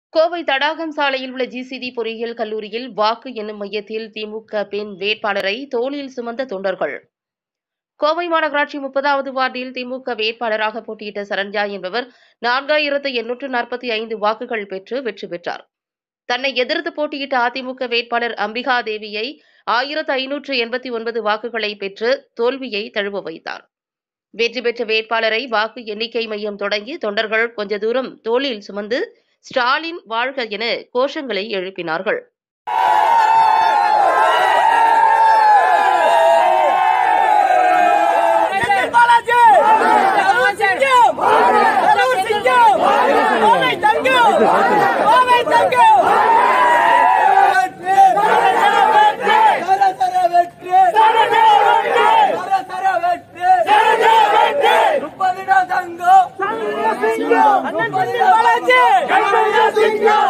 கோவை தடாகம் சாலையில் உள்ள ஜிசிடி பொறியியல் கல்லூரியில் வாக்கு எண்ணும் மையத்தில் திமுக பெண் வேட்பாளரை தோளில் சுமந்த தொண்டர்கள் கோவை மாநகராட்சி முப்பதாவது வார்டில் திமுக வேட்பாளராக போட்டியிட்ட சரண்யா என்பவர் நான்காயிரத்து எண்ணூற்று நாற்பத்தி ஐந்து வாக்குகள் பெற்று வெற்றி பெற்றார் தன்னை எதிர்த்து போட்டியிட்ட அதிமுக வேட்பாளர் அம்பிகா தேவியை ஆயிரத்து ஐநூற்று எண்பத்தி ஒன்பது வாக்குகளை பெற்று தோல்வியை தழுவ வைத்தார் வெற்றி பெற்ற வேட்பாளரை வாக்கு எண்ணிக்கை மையம் தொடங்கி தொண்டர்கள் கொஞ்ச தூரம் தோளில் சுமந்து ஸ்டாலின் வாழ்க என கோஷங்களை எழுப்பினார்கள் செந்தில் பாலாஜி கரூர் சிங்கம் கரூர் சிங்கம் கோவை தங்கம் கோவை தங்கம் முப்பது தங்கம் அண்ணன் செந்தில் பாலாஜி